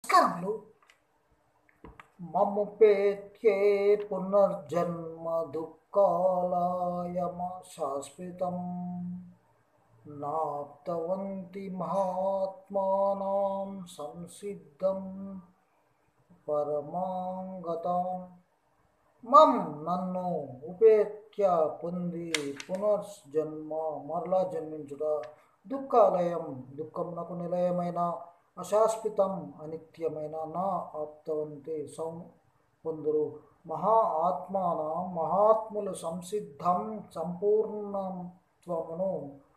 నమస్కారములు మమ్ముపేత్యే పునర్జన్మ దుఃఖాలయమ శాశ్వతం నాప్తవంతి మహాత్మానాం సంసిద్ధం పరమాంగతం మం నన్ను ఉపేత్య పొంది పునర్జన్మ మరలా జన్మించుట దుఃఖాలయం దుఃఖమునకు నిలయమైన అశాశ్వతం అనిత్యమైన నా ఆప్తవంతి సం పొందురు మహా ఆత్మాన మహాత్ములు సంసిద్ధం సంపూర్ణత్వమును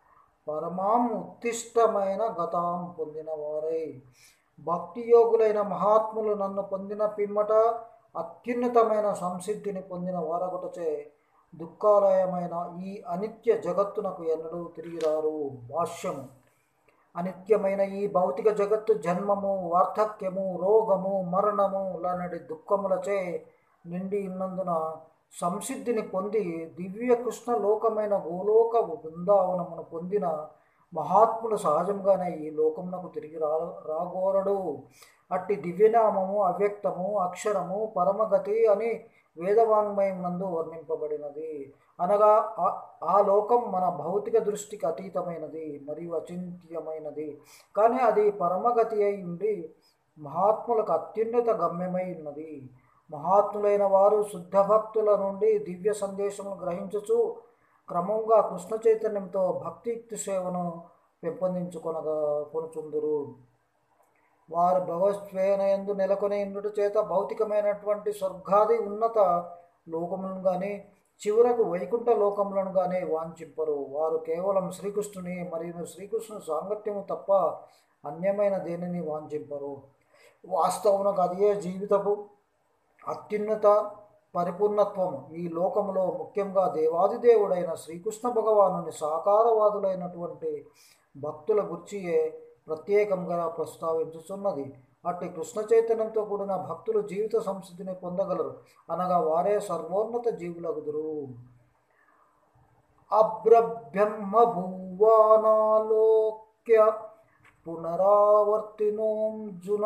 పరమాం ఉత్తిష్టమైన గతాం పొందిన వారై భక్తి యోగులైన మహాత్ములు నన్ను పొందిన పిమ్మట అత్యున్నతమైన సంసిద్ధిని పొందిన వారగుటచే దుఃఖాలయమైన ఈ అనిత్య జగత్తునకు ఎన్నడూ తిరిగిరారు భాష్యము అనిత్యమైన ఈ భౌతిక జగత్తు జన్మము వార్ధక్యము రోగము మరణము లాంటి దుఃఖములచే నిండి ఉన్నందున సంసిద్ధిని పొంది దివ్య కృష్ణ లోకమైన గోలోక బృందావనమును పొందిన మహాత్ములు సహజంగానే ఈ లోకమునకు తిరిగి రా రాగోరడు అట్టి దివ్యనామము అవ్యక్తము అక్షరము పరమగతి అని వేదవాంగ్మయం నందు వర్ణింపబడినది అనగా ఆ- ఆ లోకం మన భౌతిక దృష్టికి అతీతమైనది మరియు అచింత్యమైనది కానీ అది పరమగతి అయి ఉండి మహాత్ములకు అత్యున్నత గమ్యమై ఉన్నది మహాత్ములైన వారు శుద్ధ భక్తుల నుండి దివ్య సందేశమును గ్రహించుచు క్రమంగా కృష్ణ చైతన్యంతో భక్తియుక్తి సేవను పెంపొందించుకొనగా కొనుచుందురు వారు భగవత్వేనయందు నెలకొని ఇందుట చేత భౌతికమైనటువంటి స్వర్గాది ఉన్నత లోకములను కానీ చివరకు వైకుంఠ లోకములను కానీ వాంఛింపరు వారు కేవలం శ్రీకృష్ణుని మరియు శ్రీకృష్ణుని సాంగత్యము తప్ప అన్యమైన దేనిని వాంఛింపరు వాస్తవమునకు అదే జీవితపు అత్యున్నత పరిపూర్ణత్వం ఈ లోకములో ముఖ్యంగా దేవాదిదేవుడైన శ్రీకృష్ణ భగవానుని సాకారవాదులైనటువంటి భక్తుల గుర్చియే ప్రత్యేకంగా ప్రస్తావించుచున్నది అట్టి కృష్ణ చైతన్యంతో కూడిన భక్తులు జీవిత సంసిద్ధిని పొందగలరు అనగా వారే సర్వోన్నత జీవులగుదురు అబ్రబ్రహ్మ భువానాలోక్య పునరావర్తినోంజున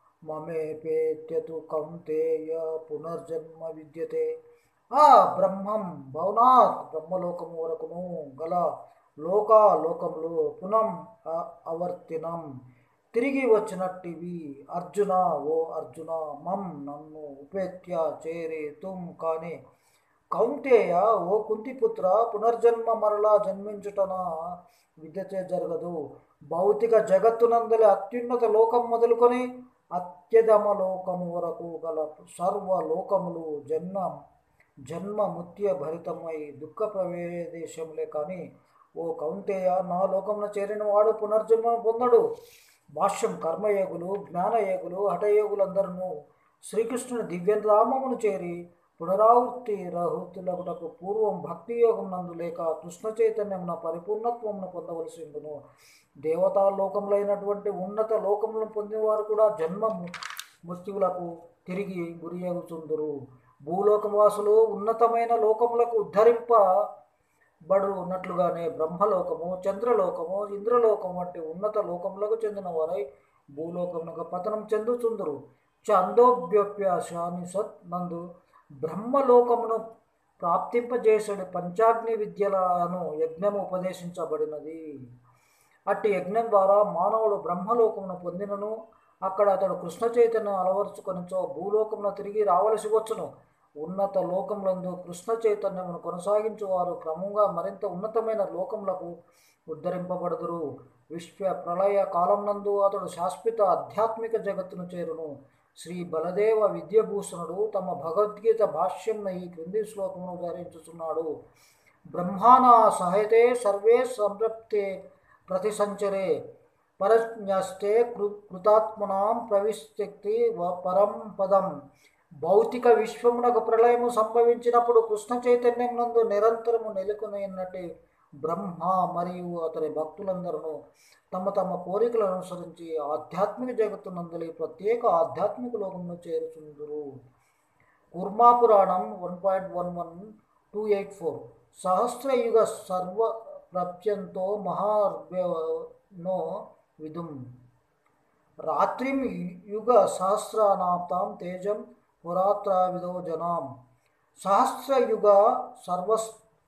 మమేపేత్యతు కౌంతేయ పునర్జన్మ విద్యతే ఆ బ్రహ్మం భవనాత్ బ్రహ్మలోకము వరకును గల లోకా లోకములు పునం అ- అవర్తినం తిరిగి వచ్చినట్టివి అర్జున ఓ అర్జున మం నన్ను ఉపేత్య చేరి తుమ్ కాని కౌంతేయ ఓ కుంతిపుత్ర పునర్జన్మ మరలా జన్మించుటన విద్యచే జరగదు భౌతిక జగత్తునందలి అత్యున్నత లోకం మొదలుకొని అత్యధమ లోకము వరకు గల సర్వ లోకములు జన్మ జన్మ ముత్య భరితమై దుఃఖ ప్రవేదేశములే కానీ ఓ కౌంతేయ నా లోకమున చేరిన వాడు పునర్జన్మ పొందడు భాష్యం కర్మయోగులు జ్ఞానయోగులు హఠయోగులందరూ శ్రీకృష్ణుని దివ్యరామమును చేరి పునరావృత్తి రహుతులకుటకు పూర్వం భక్తి యోగం నందు లేక కృష్ణ చైతన్యమున పరిపూర్ణత్వమును పొందవలసి ఉండును దేవతా లోకములైనటువంటి ఉన్నత లోకములను పొందినవారు కూడా జన్మ ము- మృత్యువులకు తిరిగి గురియగుచుందురు భూలోకవాసులు ఉన్నతమైన లోకములకు ఉద్ధరింప బడు ఉన్నట్లుగానే బ్రహ్మలోకము చంద్రలోకము ఇంద్రలోకము వంటి ఉన్నత లోకములకు చెందిన వారై భూలోకమునకు పతనం చెందుచుందరు చందోభ్యప్యాశాని సత్ నందు బ్రహ్మలోకమును ప్రాప్తింపజేసడి పంచాగ్ని విద్యలను యజ్ఞము ఉపదేశించబడినది అట్టి యజ్ఞం ద్వారా మానవుడు బ్రహ్మలోకమును పొందినను అక్కడ అతడు కృష్ణ చైతన్యం అలవరుచుకొనిచో భూలోకమున తిరిగి రావలసి వచ్చును ఉన్నత లోకములందు కృష్ణ చైతన్యమును కొనసాగించువారు క్రమంగా మరింత ఉన్నతమైన లోకములకు ఉద్ధరింపబడుదురు విశ్వ ప్రళయ కాలంనందు అతడు శాశ్వత ఆధ్యాత్మిక జగత్తును చేరును శ్రీ బలదేవ విద్యభూషణుడు తమ భగవద్గీత భాష్యంను ఈ క్రింది శ్లోకమును ధరించుచున్నాడు బ్రహ్మానా సహతే సర్వే సంప్రప్తే ప్రతిసంచరే పరజ్ఞస్తే కృ కృతాత్మనాం ప్రవిశక్తి పరం పదం భౌతిక విశ్వమునకు ప్రళయము సంభవించినప్పుడు కృష్ణ చైతన్యం నందు నిరంతరము నెలకొనినట్టు బ్రహ్మ మరియు అతని భక్తులందరూ తమ తమ కోరికలను అనుసరించి ఆధ్యాత్మిక జగత్తునందలి ప్రత్యేక ఆధ్యాత్మిక లోకమును చేరుచుందురు Kurma Puranam one point one one two eight four సహస్రయుగ సర్వ ప్రప్యంతో మహార్భ్యనో విధుం రాత్రిం యుగ సహస్రానాప్తాం తేజం పురాత్ర విదో జనాం సహస్రయుగ సర్వస్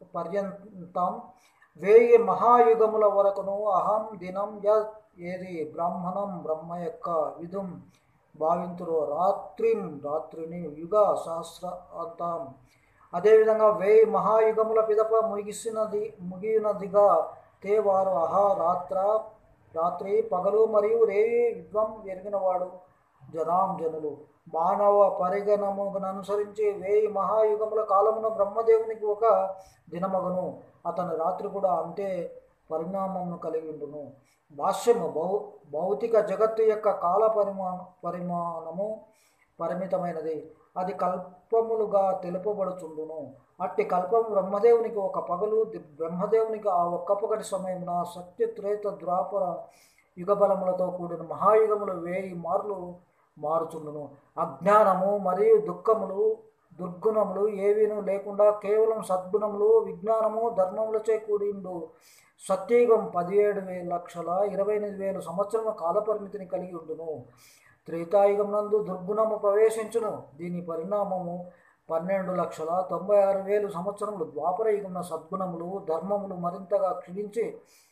పర్యంతం వేయి మహాయుగముల వరకును అహం దినం య ఏది బ్రాహ్మణం బ్రహ్మ యొక్క విధుం భావింతురు రాత్రిం రాత్రిని యుగ సహస్ర అంతం అదేవిధంగా వేయి మహాయుగముల పిదప ముగిసినది ముగినదిగా తే వారు అహా రాత్ర రాత్రి పగలు మరియు రేవి విద్వం ఎరిగినవాడు జనాం జనులు మానవ పరిగణమును అనుసరించి వేయి మహాయుగముల కాలమున బ్రహ్మదేవునికి ఒక దినమగను అతని రాత్రి కూడా అంతే పరిణామమును కలిగి ఉండును భాష్యము భౌ భౌతిక జగత్తు యొక్క కాల పరిమా పరిమాణము పరిమితమైనది అది కల్పములుగా తెలుపబడుచుండును అట్టి కల్పం బ్రహ్మదేవునికి ఒక పగలు ది- బ్రహ్మదేవునికి ఆ ఒక్క పగటి సమయమున సత్య త్రేత ద్వాపర యుగబలములతో కూడిన మహాయుగములు వేయి మార్లు మారుచుండును అజ్ఞానము మరియు దుఃఖములు దుర్గుణములు ఏవీను లేకుండా కేవలం సద్గుణములు విజ్ఞానము ధర్మములచే కూడిండు సత్యయుగం పదిహేడు వేల లక్షల ఇరవై ఎనిమిది వేల సంవత్సరముల కాలపరిమితిని కలిగి ఉండును త్రేతాయుగం నందు దుర్గుణము ప్రవేశించును దీని పరిణామము పన్నెండు లక్షల తొంభై ఆరు వేలు సంవత్సరములు ద్వాపర యుగమున సద్గుణములు ధర్మములు మరింతగా క్షీణించి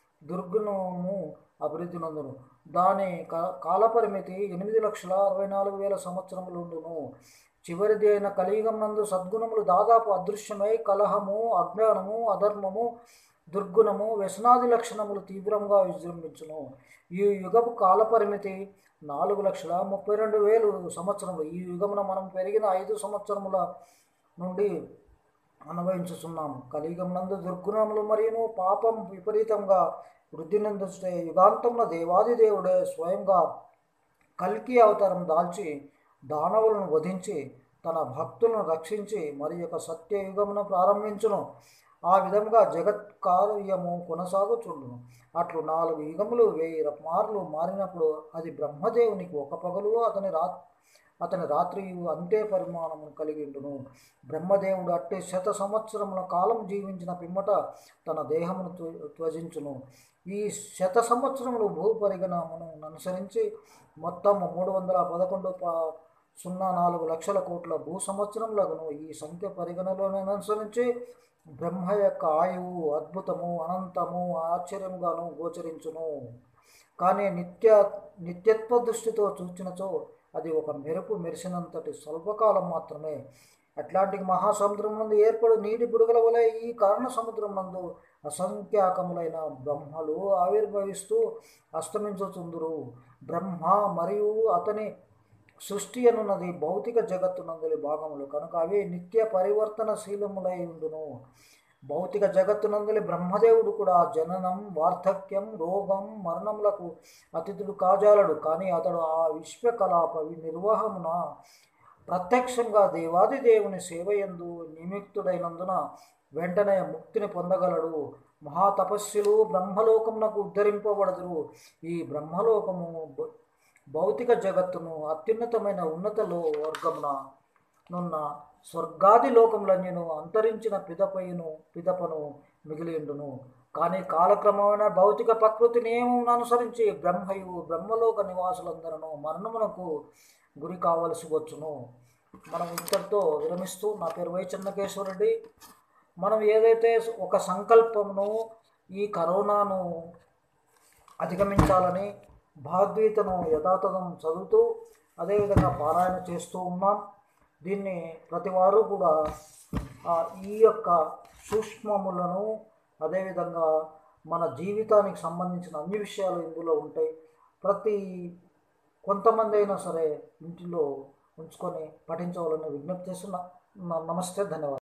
దుర్గుణము అభివృద్ధి నందును దాని కా- కాలపరిమితి ఎనిమిది లక్షల అరవై నాలుగు వేల సంవత్సరములు ఉండును చివరిది అయిన కలియుగం నందు సద్గుణములు దాదాపు అదృశ్యమై కలహము అజ్ఞానము అధర్మము దుర్గుణము వ్యసనాది లక్షణములు తీవ్రంగా విజృంభించును ఈ యుగపు కాలపరిమితి నాలుగు లక్షల ముప్పై రెండు వేలు సంవత్సరములు ఈ యుగమున మనం పెరిగిన ఐదు సంవత్సరముల నుండి అనుభవించుచున్నాము కలియుగం నందు దుర్గుణములు మరియును పాపం విపరీతంగా వృద్ధి నందుస్తే యుగాంతమున దేవాది దేవుడే స్వయంగా కల్కి అవతారం దాల్చి దానవులను వధించి తన భక్తులను రక్షించి మరి యొక్క సత్యయుగమును ప్రారంభించును ఆ విధంగా జగత్ కార్యము కొనసాగుచుండును అట్లు నాలుగు యుగములు వెయ్యి మార్లు మారినప్పుడు అది బ్రహ్మదేవునికి ఒక పగలు అతని రా అతని రాత్రి అంతే పరిమాణము కలిగి ఉండును బ్రహ్మదేవుడు అట్టి శత సంవత్సరముల కాలం జీవించిన పిమ్మట తన దేహమును త్వ- త్వజించును ఈ శత సంవత్సరములు భూ పరిగణమును అనుసరించి మొత్తం మూడు వందల పదకొండు ప సున్నా నాలుగు లక్షల కోట్ల భూ సంవత్సరములగును ఈ సంఖ్య పరిగణలోనే అనుసరించి బ్రహ్మ యొక్క ఆయువు అద్భుతము అనంతము ఆశ్చర్యముగాను గోచరించును కానీ నిత్య నిత్యత్వ దృష్టితో చూచినచో అది ఒక మెరుపు మెరిసినంతటి స్వల్పకాలం మాత్రమే అట్లాంటిక్ మహాసముద్రం నందు ఏర్పడు నీటి బుడగల వలె ఈ కారణ సముద్రం నందు అసంఖ్యాకములైన బ్రహ్మలు ఆవిర్భవిస్తూ అస్తమించుచుందురు బ్రహ్మ మరియు అతని సృష్టి అనున్నది భౌతిక జగత్తునందులి భాగములు కనుక అవి నిత్య పరివర్తనశీలములై ఉండును భౌతిక జగత్తునందులి బ్రహ్మదేవుడు కూడా జననం వార్ధక్యం రోగం మరణములకు అతిథుడు కాజాలడు కానీ అతడు ఆ విశ్వకలాప నిర్వహమున ప్రత్యక్షంగా దేవాది దేవుని సేవయందు నిమిత్తుడైనందున వెంటనే ముక్తిని పొందగలడు మహాతపస్సులు బ్రహ్మలోకమునకు ఉద్ధరింపబడదురు ఈ బ్రహ్మలోకము భ- భౌతిక జగత్తును అత్యున్నతమైన ఉన్నతలో వర్గమున నున్న స్వర్గాది లోకములన్యను అంతరించిన పిదపయును పిదపను మిగిలిండును కానీ కాలక్రమమైన భౌతిక ప్రకృతి నియమం అనుసరించి బ్రహ్మయు బ్రహ్మలోక నివాసులందరూ మరణమునకు గురి కావలసి వచ్చును మనం ఇంతటితో విరమిస్తూ నా పేరు వై చెన్నకేశ్వరరెడ్డి మనం ఏదైతే ఒక సంకల్పమును ఈ కరోనాను అధిగమించాలని భగవద్గీతను యథాతథం చదువుతూ అదేవిధంగా పారాయణ చేస్తూ ఉన్నాం దీన్ని ప్రతి వారు కూడా ఆ, ఈ యొక్క సూక్ష్మములను అదేవిధంగా మన జీవితానికి సంబంధించిన అన్ని విషయాలు ఇందులో ఉంటాయి ప్రతి కొంతమంది అయినా సరే ఇంటిలో ఉంచుకొని పఠించవాలని విజ్ఞప్తి చేస్తున్నా న- నమస్తే ధన్యవాదాలు